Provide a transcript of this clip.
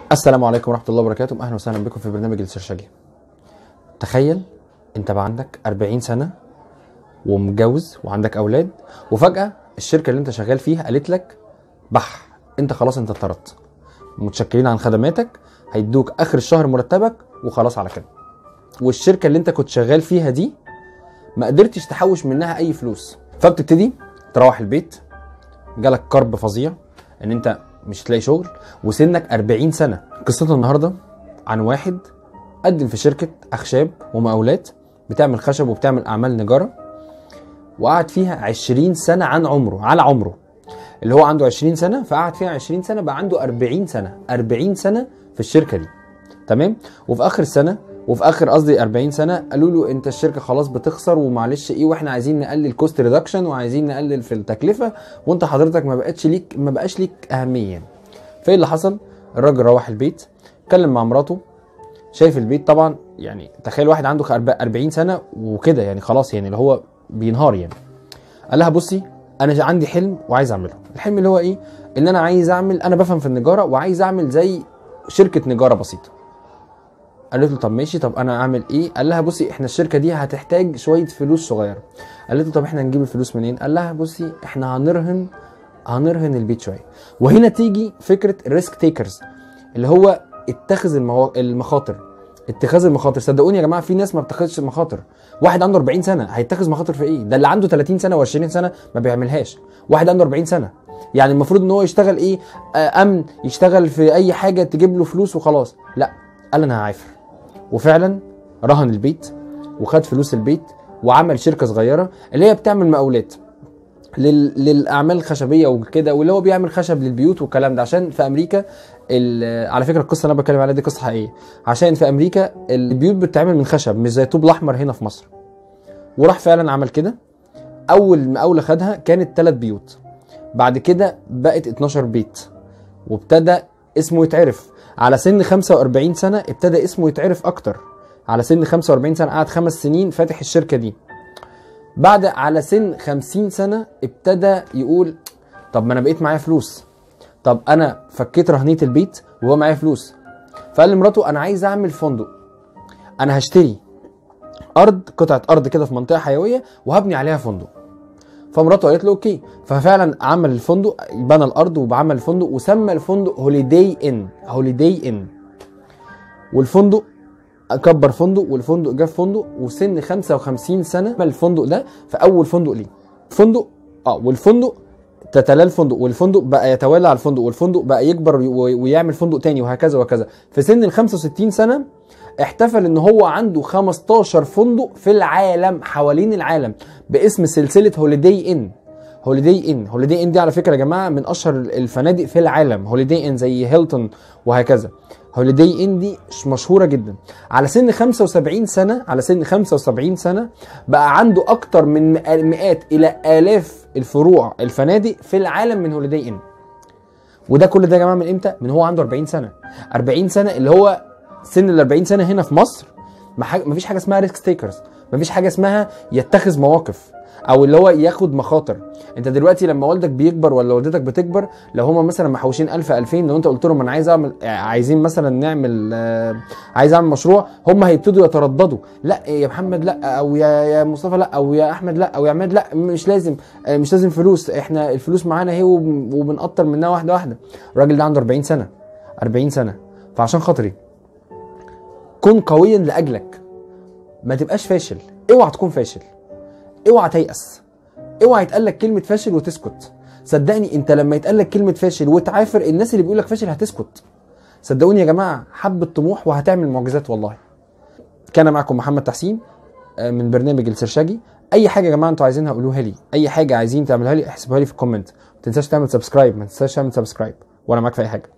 السلام عليكم ورحمه الله وبركاته اهلا وسهلا بكم في برنامج السرشجي تخيل انت بقى عندك 40 سنه ومتجوز وعندك اولاد وفجاه الشركه اللي انت شغال فيها قالت لك بح انت خلاص انت اتطردت متشكرين عن خدماتك هيدوك اخر الشهر مرتبك وخلاص على كده والشركه اللي انت كنت شغال فيها دي ما قدرتش تحوش منها اي فلوس فبتبتدي تروح البيت جالك كرب فظيع ان انت مش هتلاقي شغل وسنك 40 سنه قصتنا النهارده عن واحد قدم في شركه اخشاب ومقاولات بتعمل خشب وبتعمل اعمال نجاره وقعد فيها 20 سنه عن عمره على عمره اللي هو عنده 20 سنه فقعد فيها 20 سنه بقى عنده 40 سنه 40 سنه في الشركه دي تمام وفي اخر السنه وفي اخر قصدي 40 سنه قالوا له انت الشركه خلاص بتخسر ومعلش ايه واحنا عايزين نقلل كوست ريدكشن وعايزين نقلل في التكلفه وانت حضرتك ما بقتش ليك ما بقاش ليك اهميه فايه اللي حصل الراجل روح البيت اتكلم مع مراته شايف البيت طبعا يعني تخيل واحد عنده 40 سنه وكده يعني خلاص يعني اللي هو بينهار يعني قال لها بصي انا عندي حلم وعايز اعمله الحلم اللي هو ايه ان انا عايز اعمل انا بفهم في النجاره وعايز اعمل زي شركه نجاره بسيطه قالت له طب ماشي طب انا اعمل ايه قال لها بصي احنا الشركه دي هتحتاج شويه فلوس صغيره قالت له طب احنا نجيب الفلوس منين قال لها بصي احنا هنرهن هنرهن البيت شويه وهنا تيجي فكره الريسك تيكرز اللي هو اتخذ المو... المخاطر اتخاذ المخاطر صدقوني يا جماعه في ناس ما بتاخدش المخاطر واحد عنده 40 سنه هيتخذ مخاطر في ايه ده اللي عنده 30 سنه و20 سنه ما بيعملهاش واحد عنده 40 سنه يعني المفروض ان هو يشتغل ايه آه امن يشتغل في اي حاجه تجيب له فلوس وخلاص لا قال انا هعافر وفعلا رهن البيت وخد فلوس البيت وعمل شركه صغيره اللي هي بتعمل مقاولات لل... للاعمال الخشبيه وكده واللي هو بيعمل خشب للبيوت والكلام ده عشان في امريكا ال... على فكره القصه اللي انا بتكلم عليها دي قصه حقيقيه عشان في امريكا البيوت بتتعمل من خشب مش زي الطوب الاحمر هنا في مصر وراح فعلا عمل كده اول مقاوله خدها كانت ثلاث بيوت بعد كده بقت 12 بيت وابتدى اسمه يتعرف على سن 45 سنه ابتدى اسمه يتعرف اكتر على سن 45 سنه قعد خمس سنين فاتح الشركه دي بعد على سن 50 سنه ابتدى يقول طب ما انا بقيت معايا فلوس طب انا فكيت رهنيه البيت وهو معايا فلوس فقال لمراته انا عايز اعمل فندق انا هشتري ارض قطعه ارض كده في منطقه حيويه وهبني عليها فندق فمراته قالت له اوكي ففعلا عمل الفندق بنى الارض وعمل الفندق وسمى الفندق هوليداي ان هوليداي ان والفندق كبر فندق والفندق جاب فندق وسن 55 سنه عمل الفندق ده في اول فندق ليه فندق اه والفندق تتلاه الفندق والفندق بقى يتوالى على الفندق والفندق بقى يكبر ويعمل فندق تاني وهكذا وهكذا في سن ال 65 سنه احتفل ان هو عنده 15 فندق في العالم حوالين العالم باسم سلسله هوليداي ان هوليداي ان هوليداي ان دي على فكره يا جماعه من اشهر الفنادق في العالم هوليداي ان زي هيلتون وهكذا هوليداي ان دي مشهوره جدا على سن 75 سنه على سن 75 سنه بقى عنده اكتر من مئات الى الاف الفروع الفنادق في العالم من هوليداي ان وده كل ده يا جماعه من امتى من هو عنده 40 سنه 40 سنه اللي هو سن ال 40 سنه هنا في مصر ما فيش حاجه اسمها ريسك تيكرز ما فيش حاجه اسمها يتخذ مواقف او اللي هو ياخد مخاطر انت دلوقتي لما والدك بيكبر ولا والدتك بتكبر لو هما مثلا محوشين 1000 2000 لو انت قلت لهم انا عايز اعمل عايزين مثلا نعمل عايز اعمل مشروع هم هيبتدوا يترددوا لا يا محمد لا او يا يا مصطفى لا او يا احمد لا او يا عماد لا مش لازم مش لازم فلوس احنا الفلوس معانا اهي وبنقطر منها واحده واحده الراجل ده عنده 40 سنه 40 سنه فعشان خاطري كن قويا لاجلك ما تبقاش فاشل اوعى تكون فاشل اوعى تيأس اوعى يتقال لك كلمه فاشل وتسكت صدقني انت لما يتقال لك كلمه فاشل وتعافر الناس اللي بيقول لك فاشل هتسكت صدقوني يا جماعه حبه طموح وهتعمل معجزات والله كان معكم محمد تحسين من برنامج السرشاجي اي حاجه يا جماعه انتوا عايزينها قولوها لي اي حاجه عايزين تعملوها لي احسبوها لي في الكومنت ما تنساش تعمل سبسكرايب ما تنساش تعمل سبسكرايب وانا معاك في اي حاجه